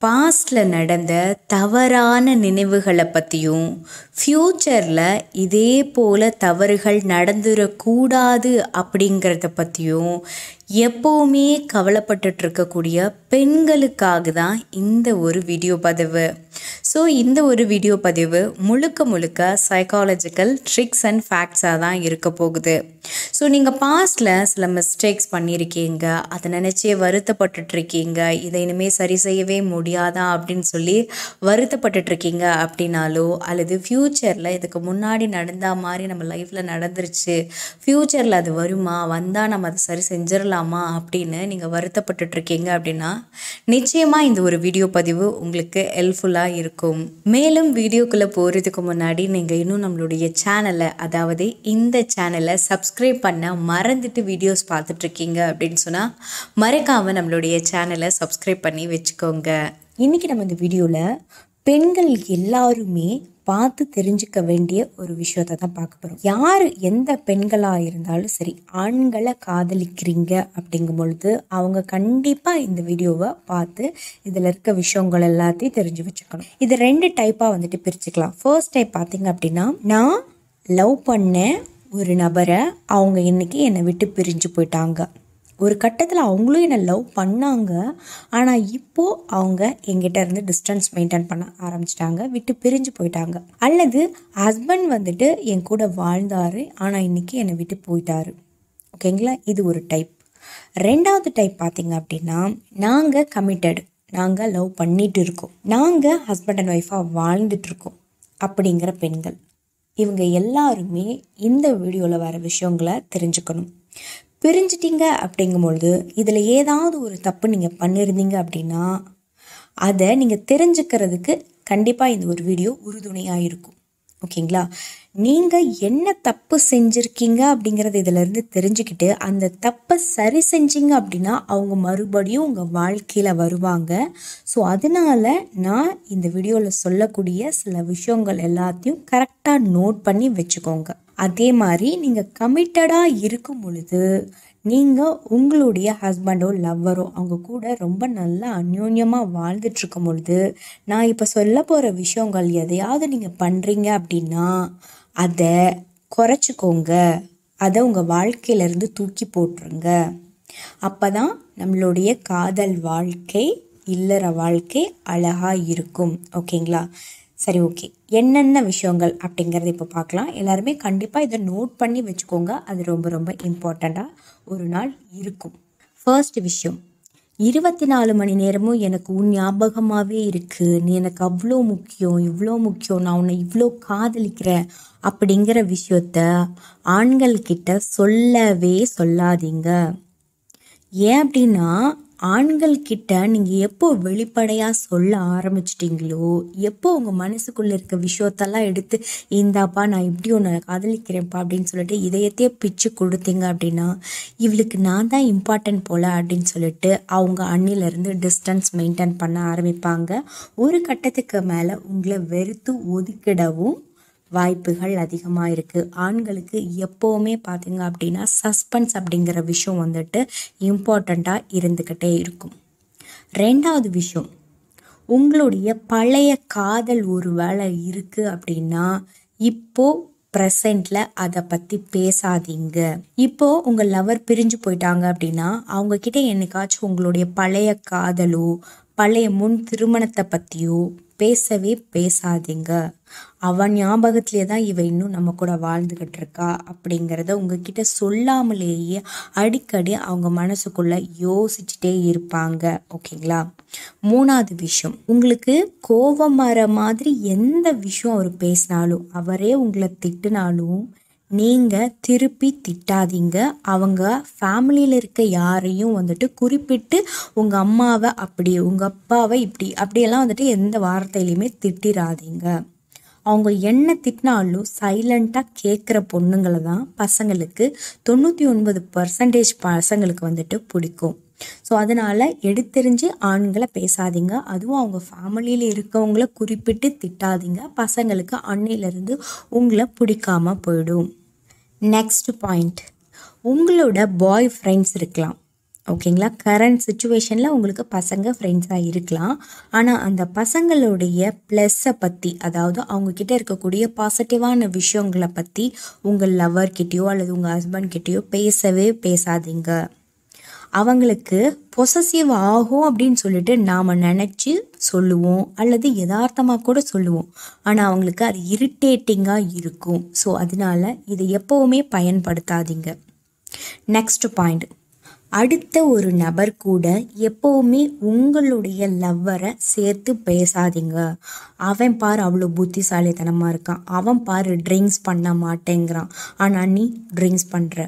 பாஸ்டில் நடந்த தவறான நினைவுகளை பற்றியும் ஃப்யூச்சரில் இதே போல் தவறுகள் நடந்துடக்கூடாது அப்படிங்கிறத பற்றியும் எப்போவுமே கவலைப்பட்டுட்டு இருக்கக்கூடிய பெண்களுக்காக தான் இந்த ஒரு வீடியோ பதிவு ஸோ இந்த ஒரு வீடியோ பதிவு முழுக்க முழுக்க சைக்காலஜிக்கல் ட்ரிக்ஸ் அண்ட் ஃபேக்ட்ஸாக தான் இருக்க போகுது ஸோ நீங்கள் பாஸ்டில் சில மிஸ்டேக்ஸ் பண்ணியிருக்கீங்க அதை நினச்சே வருத்தப்பட்டுட்ருக்கீங்க இதை இனிமேல் சரி செய்யவே முடியாதா அப்படின்னு சொல்லி வருத்தப்பட்டுட்ருக்கீங்க அப்படின்னாலோ அல்லது ஃப்யூச்சரில் இதுக்கு முன்னாடி நடந்த மாதிரி நம்ம லைஃப்பில் நடந்துருச்சு ஃப்யூச்சரில் அது வருமா வந்தால் நம்ம அதை சரி செஞ்சிடலாமா அப்படின்னு நீங்கள் வருத்தப்பட்டுட்ருக்கீங்க அப்படின்னா நிச்சயமாக இந்த ஒரு வீடியோ பதிவு உங்களுக்கு ஹெல்ப்ஃபுல்லாக இருக்கும் மேலும் வீடியோக்குள்ளே போகிறதுக்கு முன்னாடி நீங்கள் இன்னும் நம்மளுடைய சேனலை அதாவது இந்த சேனலை சப்ஸ்கிரைப் பண்ண மறந்துட்டு வீடியோஸ் பார்த்துட்ருக்கீங்க அப்படின்னு சொன்னால் மறக்காமல் நம்மளுடைய சேனலை சப்ஸ்கிரைப் பண்ணி வச்சுக்கோங்க இன்றைக்கி நம்ம இந்த வீடியோவில் பெண்கள் எல்லாருமே பார்த்து தெரிஞ்சுக்க வேண்டிய ஒரு விஷயத்தை தான் பார்க்க போகிறோம் யார் எந்த பெண்களாக இருந்தாலும் சரி ஆண்களை காதலிக்கிறீங்க அப்படிங்கும் பொழுது அவங்க கண்டிப்பாக இந்த வீடியோவை பார்த்து இதில் இருக்க விஷயங்கள் எல்லாத்தையும் தெரிஞ்சு வச்சுக்கணும் இது ரெண்டு டைப்பாக வந்துட்டு பிரிச்சுக்கலாம் ஃபர்ஸ்ட் டைப் பார்த்தீங்க அப்படின்னா நான் லவ் பண்ண ஒரு நபரை அவங்க இன்னைக்கு என்னை விட்டு பிரிஞ்சு போயிட்டாங்க ஒரு கட்டத்தில் அவங்களும் என்னை லவ் பண்ணாங்க ஆனால் இப்போது அவங்க எங்கிட்ட இருந்து டிஸ்டன்ஸ் மெயின்டைன் பண்ண ஆரம்பிச்சிட்டாங்க விட்டு பிரிஞ்சு போயிட்டாங்க அல்லது ஹஸ்பண்ட் வந்துட்டு என் கூட வாழ்ந்தாரு ஆனால் இன்னைக்கு என்னை விட்டு போயிட்டாரு ஓகேங்களா இது ஒரு டைப் ரெண்டாவது டைப் பார்த்தீங்க அப்படின்னா நாங்கள் கமிட்டட் நாங்கள் லவ் பண்ணிட்டு இருக்கோம் நாங்கள் ஹஸ்பண்ட் அண்ட் ஒய்ஃபாக வாழ்ந்துட்டு இருக்கோம் அப்படிங்கிற பெண்கள் இவங்க எல்லாருமே இந்த வீடியோவில் வர விஷயங்களை தெரிஞ்சுக்கணும் பிரிஞ்சிட்டிங்க அப்படிங்கும்பொழுது இதில் ஏதாவது ஒரு தப்பு நீங்கள் பண்ணியிருந்தீங்க அப்படின்னா அதை நீங்கள் தெரிஞ்சுக்கிறதுக்கு கண்டிப்பாக இந்த ஒரு வீடியோ உறுதுணையாக இருக்கும் ஓகேங்களா நீங்கள் என்ன தப்பு செஞ்சுருக்கீங்க அப்படிங்கிறத இதிலேருந்து தெரிஞ்சுக்கிட்டு அந்த தப்பை சரி செஞ்சீங்க அப்படின்னா அவங்க மறுபடியும் உங்கள் வாழ்க்கையில் வருவாங்க ஸோ அதனால நான் இந்த வீடியோவில் சொல்லக்கூடிய சில விஷயங்கள் எல்லாத்தையும் கரெக்டாக நோட் பண்ணி வச்சுக்கோங்க அதே மாதிரி நீங்கள் கமிட்டடாக இருக்கும் பொழுது நீங்கள் உங்களுடைய ஹஸ்பண்டோ லவ்வரோ அவங்க கூட ரொம்ப நல்லா அந்யோன்யமாக வாழ்ந்துட்டு இருக்கும் பொழுது நான் இப்போ சொல்ல போகிற விஷயங்கள் எதையாவது நீங்கள் பண்ணுறீங்க அப்படின்னா அதை குறைச்சிக்கோங்க அதை உங்கள் வாழ்க்கையிலேருந்து தூக்கி போட்டுருங்க அப்போ தான் நம்மளுடைய காதல் வாழ்க்கை இல்லற வாழ்க்கை அழகாக இருக்கும் ஓகேங்களா சரி ஓகே என்னென்ன விஷயங்கள் அப்படிங்கிறத இப்போ பார்க்கலாம் எல்லாருமே கண்டிப்பாக இதை நோட் பண்ணி வச்சுக்கோங்க அது ரொம்ப ரொம்ப இம்பார்ட்டண்ட்டாக ஒரு நாள் இருக்கும் ஃபர்ஸ்ட் விஷயம் இருபத்தி நாலு மணி நேரமும் எனக்கு உன் ஞாபகமாகவே இருக்குது நீ எனக்கு அவ்வளோ முக்கியம் இவ்வளோ முக்கியம் நான் உன்னை இவ்வளோ காதலிக்கிறேன் அப்படிங்கிற விஷயத்த ஆண்கள்கிட்ட சொல்லவே சொல்லாதீங்க ஏன் அப்படின்னா ஆண்கள் கிட்ட நீங்கள் எப்போ வெளிப்படையாக சொல்ல ஆரம்பிச்சிட்டிங்களோ எப்போ உங்கள் மனசுக்குள்ளே இருக்க விஷயத்தெல்லாம் எடுத்து இந்தாப்பா நான் இப்படி ஒன்று காதலிக்கிறேன்ப்பா அப்படின்னு சொல்லிட்டு இதயத்தையே பிச்சு கொடுத்தீங்க அப்படின்னா இவளுக்கு நான் தான் இம்பார்ட்டன்ட் போல அப்படின்னு சொல்லிட்டு அவங்க அண்ணிலேருந்து டிஸ்டன்ஸ் மெயின்டைன் பண்ண ஆரம்பிப்பாங்க ஒரு கட்டத்துக்கு மேலே உங்களை வெறுத்து ஒதுக்கிடவும் வாய்ப்புகள் அதிகமாக இருக்குது ஆண்களுக்கு எப்போவுமே பார்த்தீங்க அப்படின்னா சஸ்பென்ஸ் அப்படிங்கிற விஷயம் வந்துட்டு இம்பார்ட்டண்ட்டாக இருந்துக்கிட்டே இருக்கும் ரெண்டாவது விஷயம் உங்களுடைய பழைய காதல் ஒரு வேலை இருக்குது அப்படின்னா இப்போ ப்ரெசண்டில் அதை பற்றி பேசாதீங்க இப்போ உங்கள் லவர் பிரிஞ்சு போயிட்டாங்க அப்படின்னா அவங்கக்கிட்ட என்னைக்காச்சும் உங்களுடைய பழைய காதலோ பழைய முன் திருமணத்தை பற்றியோ பேசவே பேசாதீங்க அவன் ஞாபகத்திலே தான் இவ இன்னும் நம்ம கூட வாழ்ந்துக்கிட்டு இருக்கா அப்படிங்கிறத உங்ககிட்ட சொல்லாமலேயே அடிக்கடி அவங்க மனசுக்குள்ள யோசிச்சுட்டே இருப்பாங்க ஓகேங்களா மூணாவது விஷயம் உங்களுக்கு கோபம் வர மாதிரி எந்த விஷயம் அவர் பேசினாலும் அவரே உங்களை திட்டினாலும் நீங்கள் திருப்பி திட்டாதீங்க அவங்க ஃபேமிலியில் இருக்க யாரையும் வந்துட்டு குறிப்பிட்டு உங்கள் அம்மாவை அப்படி உங்கள் அப்பாவை இப்படி அப்படியெல்லாம் வந்துட்டு எந்த வார்த்தையிலையுமே திட்டிராதீங்க அவங்க என்ன திட்டினாலும் சைலண்ட்டாக கேட்குற பொண்ணுங்களை தான் பசங்களுக்கு தொண்ணூற்றி ஒன்பது பர்சன்டேஜ் பசங்களுக்கு வந்துட்டு பிடிக்கும் ஸோ அதனால் எடுத்தெறிஞ்சு ஆண்களை பேசாதீங்க அதுவும் அவங்க ஃபேமிலியில் இருக்கவங்கள குறிப்பிட்டு திட்டாதீங்க பசங்களுக்கு அன்னையிலேருந்து உங்களை பிடிக்காம போயிடும் நெக்ஸ்ட் பாயிண்ட் உங்களோட பாய் ஃப்ரெண்ட்ஸ் இருக்கலாம் ஓகேங்களா கரண்ட் சுச்சுவேஷனில் உங்களுக்கு பசங்க ஃப்ரெண்ட்ஸாக இருக்கலாம் ஆனால் அந்த பசங்களுடைய ப்ளஸ்ஸை பற்றி அதாவது அவங்கக்கிட்ட இருக்கக்கூடிய பாசிட்டிவான விஷயங்களை பற்றி உங்கள் லவர்கிட்டயோ அல்லது உங்கள் ஹஸ்பண்ட் கிட்டேயோ பேசவே பேசாதீங்க அவங்களுக்கு பொசசிவ் ஆகும் அப்படின்னு சொல்லிட்டு நாம் நினச்சி சொல்லுவோம் அல்லது யதார்த்தமாக கூட சொல்லுவோம் ஆனால் அவங்களுக்கு அது இரிட்டேட்டிங்காக இருக்கும் ஸோ அதனால இதை எப்போவுமே பயன்படுத்தாதீங்க நெக்ஸ்ட் பாயிண்ட் அடுத்த ஒரு நபர் கூட எப்போவுமே உங்களுடைய லவ்வரை சேர்த்து பேசாதீங்க அவன் பாரு அவ்வளோ புத்திசாலித்தனமாக இருக்கான் அவன் பாரு ட்ரிங்க்ஸ் பண்ண மாட்டேங்கிறான் ஆனால் நீ ட்ரிங்க்ஸ் பண்ணுற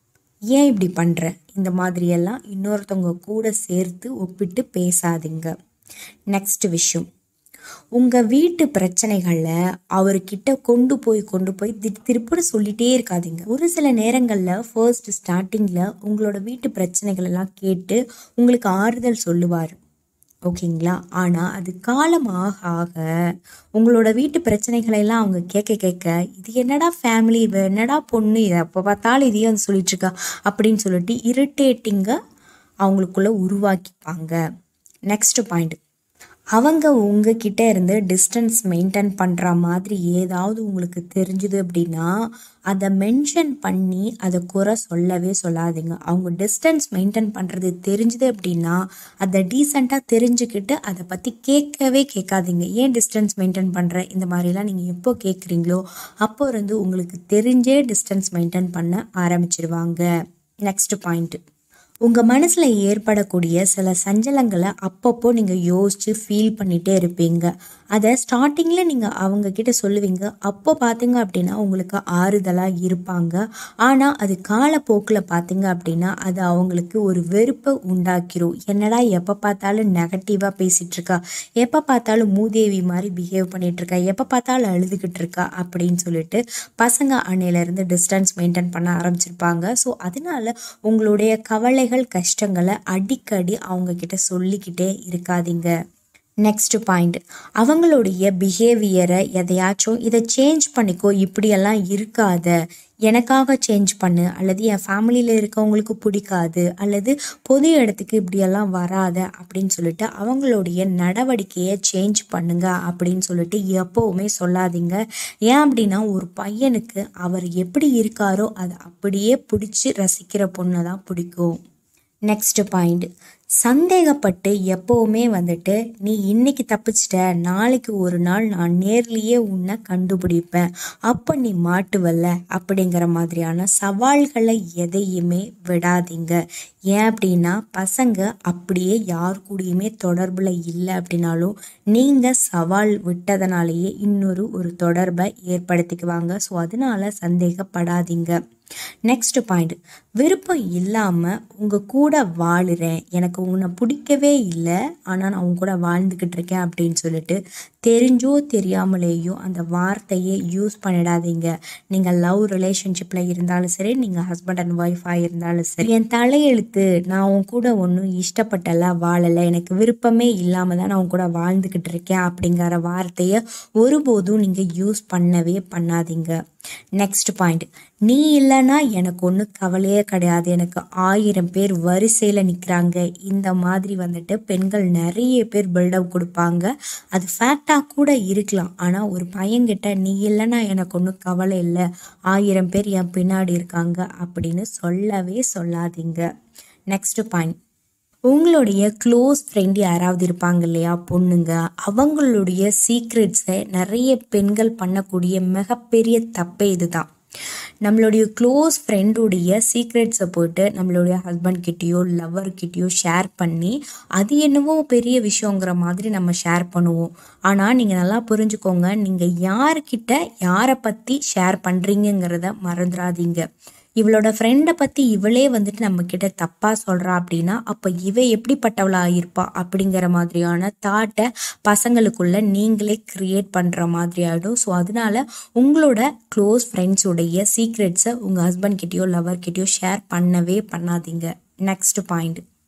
ஏன் இப்படி பண்ணுற இந்த மாதிரியெல்லாம் இன்னொருத்தவங்க கூட சேர்த்து ஒப்பிட்டு பேசாதீங்க நெக்ஸ்ட் விஷயம் உங்கள் வீட்டு பிரச்சனைகளை அவர்கிட்ட கொண்டு போய் கொண்டு போய் தி- திருப்பி சொல்லிட்டே இருக்காதீங்க ஒரு சில நேரங்களில் ஃபர்ஸ்ட் ஸ்டார்டிங்கில் உங்களோட வீட்டு பிரச்சனைகள் எல்லாம் கேட்டு உங்களுக்கு ஆறுதல் சொல்லுவார் ஓகேங்களா ஆனால் அது காலம் ஆக ஆக உங்களோட வீட்டு பிரச்சனைகளை எல்லாம் அவங்க கேட்க கேட்க இது என்னடா ஃபேமிலி இவ என்னடா பொண்ணு இதை எப்போ பார்த்தாலும் இதையே வந்து சொல்லிட்டு இருக்கா அப்படின்னு சொல்லிட்டு இரிட்டேட்டிங்காக அவங்களுக்குள்ள உருவாக்கிப்பாங்க நெக்ஸ்ட் பாயிண்ட் அவங்க உங்ககிட்ட இருந்து டிஸ்டன்ஸ் மெயின்டைன் பண்ணுற மாதிரி ஏதாவது உங்களுக்கு தெரிஞ்சுது அப்படின்னா அதை மென்ஷன் பண்ணி அதை குறை சொல்லவே சொல்லாதீங்க அவங்க டிஸ்டன்ஸ் மெயின்டைன் பண்ணுறது தெரிஞ்சுது அப்படின்னா அதை டீசெண்டாக தெரிஞ்சுக்கிட்டு அதை பற்றி கேட்கவே கேட்காதீங்க ஏன் டிஸ்டன்ஸ் மெயின்டைன் பண்ணுற இந்த மாதிரிலாம் நீங்கள் எப்போ கேட்குறீங்களோ அப்போ இருந்து உங்களுக்கு தெரிஞ்சே டிஸ்டன்ஸ் மெயின்டைன் பண்ண ஆரம்பிச்சிடுவாங்க நெக்ஸ்ட் பாயிண்ட்டு உங்கள் மனசில் ஏற்படக்கூடிய சில சஞ்சலங்களை அப்பப்போ நீங்கள் யோசித்து ஃபீல் பண்ணிகிட்டே இருப்பீங்க அதை ஸ்டார்டிங்கில் நீங்கள் அவங்கக்கிட்ட சொல்லுவீங்க அப்போ பார்த்தீங்க அப்படின்னா உங்களுக்கு ஆறுதலாக இருப்பாங்க ஆனால் அது காலப்போக்கில் பார்த்தீங்க அப்படின்னா அது அவங்களுக்கு ஒரு வெறுப்பை உண்டாக்கிரும் என்னடா எப்போ பார்த்தாலும் நெகட்டிவாக பேசிகிட்டு இருக்கா எப்போ பார்த்தாலும் மூதேவி மாதிரி பிஹேவ் பண்ணிட்டு இருக்கா எப்போ பார்த்தாலும் அழுதுகிட்டு இருக்கா அப்படின்னு சொல்லிட்டு பசங்க அன்னையிலேருந்து டிஸ்டன்ஸ் மெயின்டைன் பண்ண ஆரம்பிச்சிருப்பாங்க ஸோ அதனால உங்களுடைய கவலைகள் கஷ்டங்களை அடிக்கடி அவங்க கிட்ட சொல்லிக்கிட்டே இருக்காதீங்க நெக்ஸ்ட் பாயிண்ட் அவங்களுடைய பிஹேவியரை எதையாச்சும் இதை சேஞ்ச் பண்ணிக்கோ இப்படியெல்லாம் இருக்காத எனக்காக சேஞ்ச் பண்ணு அல்லது என் ஃபேமிலியில் இருக்கவங்களுக்கு பிடிக்காது அல்லது பொது இடத்துக்கு இப்படியெல்லாம் வராத அப்படின்னு சொல்லிட்டு அவங்களுடைய நடவடிக்கையை சேஞ்ச் பண்ணுங்க அப்படின்னு சொல்லிட்டு எப்போவுமே சொல்லாதீங்க ஏன் அப்படின்னா ஒரு பையனுக்கு அவர் எப்படி இருக்காரோ அதை அப்படியே பிடிச்சி ரசிக்கிற பொண்ணை தான் பிடிக்கும் நெக்ஸ்ட் பாயிண்ட் சந்தேகப்பட்டு எப்போவுமே வந்துட்டு நீ இன்னைக்கு தப்பிச்சிட்ட நாளைக்கு ஒரு நாள் நான் நேர்லேயே உன்னை கண்டுபிடிப்பேன் அப்போ நீ மாட்டுவல்ல அப்படிங்கிற மாதிரியான சவால்களை எதையுமே விடாதீங்க ஏன் அப்படின்னா பசங்க அப்படியே யார் கூடயுமே தொடர்பில் இல்லை அப்படின்னாலும் நீங்கள் சவால் விட்டதனாலேயே இன்னொரு ஒரு தொடர்பை ஏற்படுத்திக்குவாங்க ஸோ அதனால சந்தேகப்படாதீங்க நெக்ஸ்ட் பாயிண்ட் விருப்பம் இல்லாமல் உங்கள் கூட வாழுறேன் எனக்கு உன்னை பிடிக்கவே இல்லை ஆனால் நான் உன் கூட வாழ்ந்துக்கிட்டு இருக்கேன் அப்படின்னு சொல்லிட்டு தெரிஞ்சோ தெரியாமலேயோ அந்த வார்த்தையை யூஸ் பண்ணிடாதீங்க நீங்கள் லவ் ரிலேஷன்ஷிப்பில் இருந்தாலும் சரி நீங்கள் ஹஸ்பண்ட் அண்ட் ஒய்ஃபாக இருந்தாலும் சரி என் தலையெழுத்து நான் உன் கூட ஒன்றும் இஷ்டப்பட்டெல்லாம் வாழலை எனக்கு விருப்பமே இல்லாமல் தான் நான் உன் கூட வாழ்ந்துக்கிட்டு இருக்கேன் அப்படிங்கிற வார்த்தையை ஒருபோதும் நீங்கள் யூஸ் பண்ணவே பண்ணாதீங்க நெக்ஸ்ட் பாயிண்ட் நீ இல்லைன்னா எனக்கு ஒன்றும் கவலையே கிடையாது எனக்கு ஆயிரம் பேர் வரிசையில் நிற்கிறாங்க இந்த மாதிரி வந்துட்டு பெண்கள் நிறைய பேர் பில்டப் கொடுப்பாங்க அது ஃபேக்டாக கூட இருக்கலாம் ஆனால் ஒரு பையன்கிட்ட நீ இல்லைன்னா எனக்கு ஒன்றும் கவலை இல்லை ஆயிரம் பேர் என் பின்னாடி இருக்காங்க அப்படின்னு சொல்லவே சொல்லாதீங்க நெக்ஸ்ட் பாயிண்ட் உங்களுடைய க்ளோஸ் ஃப்ரெண்ட் யாராவது இருப்பாங்க இல்லையா பொண்ணுங்க அவங்களுடைய சீக்ரெட்ஸை நிறைய பெண்கள் பண்ணக்கூடிய மிகப்பெரிய தப்பே இதுதான் நம்மளுடைய க்ளோஸ் ஃப்ரெண்டுடைய சீக்ரெட்ஸை போட்டு நம்மளுடைய ஹஸ்பண்ட் கிட்டேயோ லவர் கிட்டேயோ ஷேர் பண்ணி அது என்னவோ பெரிய விஷயங்கிற மாதிரி நம்ம ஷேர் பண்ணுவோம் ஆனால் நீங்கள் நல்லா புரிஞ்சுக்கோங்க நீங்கள் யார்கிட்ட யாரை பற்றி ஷேர் பண்ணுறீங்கிறத மறந்துடாதீங்க இவளோட ஃப்ரெண்டை பற்றி இவளே வந்துட்டு நம்மக்கிட்ட தப்பாக சொல்கிறா அப்படின்னா அப்போ இவ எப்படிப்பட்டவளாக இருப்பா அப்படிங்கிற மாதிரியான தாட்டை பசங்களுக்குள்ள நீங்களே க்ரியேட் பண்ணுற மாதிரி ஆகிடும் ஸோ அதனால உங்களோட க்ளோஸ் ஃப்ரெண்ட்ஸுடைய சீக்ரெட்ஸை உங்கள் ஹஸ்பண்ட் கிட்டேயோ லவர் கிட்டேயோ ஷேர் பண்ணவே பண்ணாதீங்க நெக்ஸ்ட் பாயிண்ட்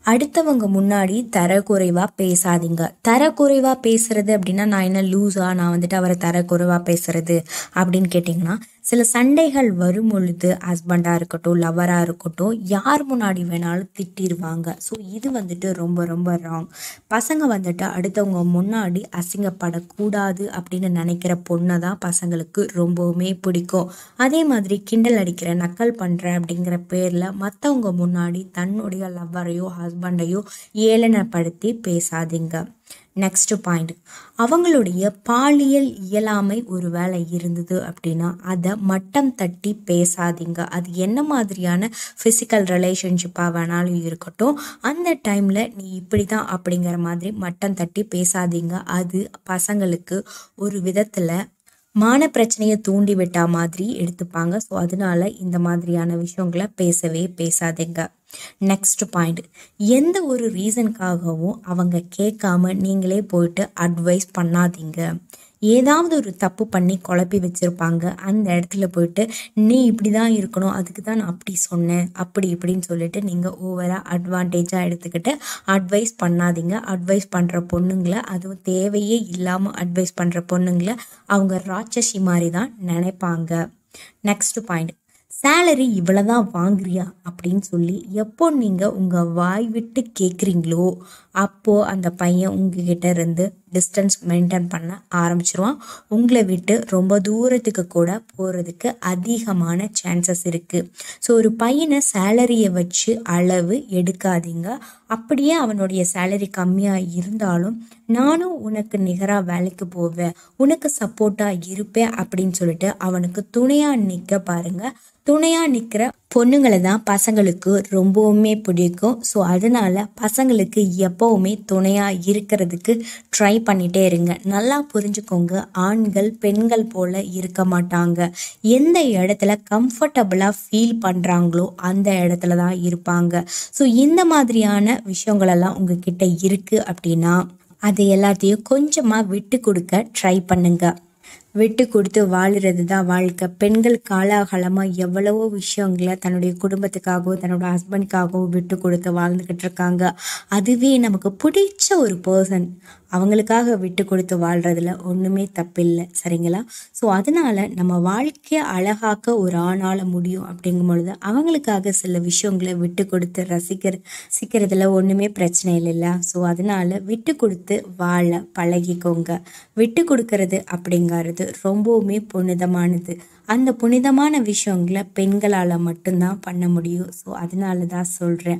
அடுத்தவங்க முன்னாடி தரக்குறைவாக பேசாதீங்க தரக்குறைவாக பேசுறது அப்படின்னா நான் என்ன லூஸா நான் வந்துட்டு அவரை தரக்குறைவாக பேசுறது அப்படின்னு கேட்டிங்கன்னா சில சண்டைகள் வரும் பொழுது ஹஸ்பண்டாக இருக்கட்டும் லவராக இருக்கட்டும் யார் முன்னாடி வேணாலும் திட்டிருவாங்க ஸோ இது வந்துட்டு ரொம்ப ரொம்ப ராங் பசங்க வந்துட்டு அடுத்தவங்க முன்னாடி அசிங்கப்படக்கூடாது அப்படின்னு நினைக்கிற பொண்ணை தான் பசங்களுக்கு ரொம்பவுமே பிடிக்கும் அதே மாதிரி கிண்டல் அடிக்கிற நக்கல் பண்ணுறேன் அப்படிங்கிற பேரில் மற்றவங்க முன்னாடி தன்னுடைய லவ்வரையோ ஹஸ்பண்டையோ ஏளனப்படுத்தி பேசாதீங்க நெக்ஸ்ட் பாயிண்ட் அவங்களுடைய பாலியல் இயலாமை ஒரு வேலை இருந்தது அப்படின்னா அதை மட்டம் தட்டி பேசாதீங்க அது என்ன மாதிரியான ஃபிசிக்கல் ரிலேஷன்ஷிப்பாக வேணாலும் இருக்கட்டும் அந்த டைமில் நீ இப்படி தான் அப்படிங்கிற மாதிரி மட்டம் தட்டி பேசாதீங்க அது பசங்களுக்கு ஒரு விதத்தில் மான பிரச்சனையை தூண்டி விட்டா மாதிரி எடுத்துப்பாங்க ஸோ அதனால இந்த மாதிரியான விஷயங்களை பேசவே பேசாதீங்க நெக்ஸ்ட் பாயிண்ட் எந்த ஒரு ரீசனுக்காகவும் அவங்க கேட்காம நீங்களே போயிட்டு அட்வைஸ் பண்ணாதீங்க ஏதாவது ஒரு தப்பு பண்ணி குழப்பி வச்சுருப்பாங்க அந்த இடத்துல போயிட்டு நீ இப்படி தான் இருக்கணும் அதுக்கு தான் நான் அப்படி சொன்னேன் அப்படி இப்படின்னு சொல்லிட்டு நீங்கள் ஓவராக அட்வான்டேஜாக எடுத்துக்கிட்டு அட்வைஸ் பண்ணாதீங்க அட்வைஸ் பண்ணுற பொண்ணுங்களை அதுவும் தேவையே இல்லாமல் அட்வைஸ் பண்ணுற பொண்ணுங்களை அவங்க ராட்சசி மாதிரி தான் நினைப்பாங்க நெக்ஸ்ட் பாயிண்ட் சேலரி இவ்வளோ தான் வாங்குறியா அப்படின்னு சொல்லி எப்போ நீங்கள் உங்கள் வாய் விட்டு கேட்குறீங்களோ அப்போது அந்த பையன் உங்ககிட்ட இருந்து டிஸ்டன்ஸ் மெயின்டைன் பண்ண ஆரம்பிச்சிருவான் உங்களை விட்டு ரொம்ப தூரத்துக்கு கூட போகிறதுக்கு அதிகமான சான்சஸ் இருக்குது ஸோ ஒரு பையனை சேலரியை வச்சு அளவு எடுக்காதீங்க அப்படியே அவனுடைய சேலரி கம்மியாக இருந்தாலும் நானும் உனக்கு நிகராக வேலைக்கு போவேன் உனக்கு சப்போர்ட்டாக இருப்பேன் அப்படின்னு சொல்லிட்டு அவனுக்கு துணையாக நிற்க பாருங்கள் துணையாக நிற்கிற பொண்ணுங்களை தான் பசங்களுக்கு ரொம்பவுமே பிடிக்கும் ஸோ அதனால பசங்களுக்கு எப்போவுமே துணையாக இருக்கிறதுக்கு ட்ரை பண்ணிகிட்டே இருங்க நல்லா புரிஞ்சுக்கோங்க ஆண்கள் பெண்கள் போல இருக்க மாட்டாங்க எந்த இடத்துல கம்ஃபர்டபுளாக ஃபீல் பண்ணுறாங்களோ அந்த இடத்துல தான் இருப்பாங்க ஸோ இந்த மாதிரியான விஷயங்களெல்லாம் உங்ககிட்ட இருக்குது அப்படின்னா அது எல்லாத்தையும் கொஞ்சமாக விட்டு கொடுக்க ட்ரை பண்ணுங்க விட்டு கொடுத்து வாழுறது தான் வாழ்க்கை பெண்கள் காலாகாலமாக எவ்வளவோ விஷயங்களை தன்னுடைய குடும்பத்துக்காகவோ தன்னோட ஹஸ்பண்டுக்காகவோ விட்டு கொடுத்து வாழ்ந்துக்கிட்டு இருக்காங்க அதுவே நமக்கு பிடிச்ச ஒரு பர்சன் அவங்களுக்காக விட்டு கொடுத்து வாழ்கிறதுல ஒன்றுமே தப்பில்லை சரிங்களா ஸோ அதனால் நம்ம வாழ்க்கையை அழகாக்க ஒரு ஆணால் முடியும் அப்படிங்கும் பொழுது அவங்களுக்காக சில விஷயங்களை விட்டு கொடுத்து ரசிக்கிற ரசிக்கிறதுல ஒன்றுமே பிரச்சனை இல்லைல்ல ஸோ அதனால் விட்டு கொடுத்து வாழ பழகிக்கோங்க விட்டு கொடுக்கறது அப்படிங்கிறது ரொம்பவுமே புனிதமானது அந்த புனிதமான விஷயங்களை பெண்களால் மட்டும்தான் பண்ண முடியும் ஸோ அதனால தான் சொல்கிறேன்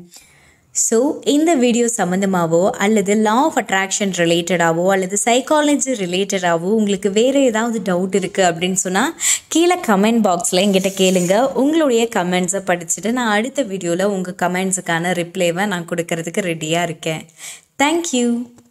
ஸோ இந்த வீடியோ சம்மந்தமாகவோ அல்லது லா ஆஃப் அட்ராக்ஷன் ரிலேட்டடாகவோ அல்லது சைக்காலஜி ரிலேட்டடாகவோ உங்களுக்கு வேறு ஏதாவது டவுட் இருக்குது அப்படின்னு சொன்னால் கீழே கமெண்ட் பாக்ஸில் எங்கிட்ட கேளுங்க உங்களுடைய கமெண்ட்ஸை படிச்சுட்டு நான் அடுத்த வீடியோவில் உங்கள் கமெண்ட்ஸுக்கான ரிப்ளைவை நான் கொடுக்கறதுக்கு ரெடியாக இருக்கேன் தேங்க்யூ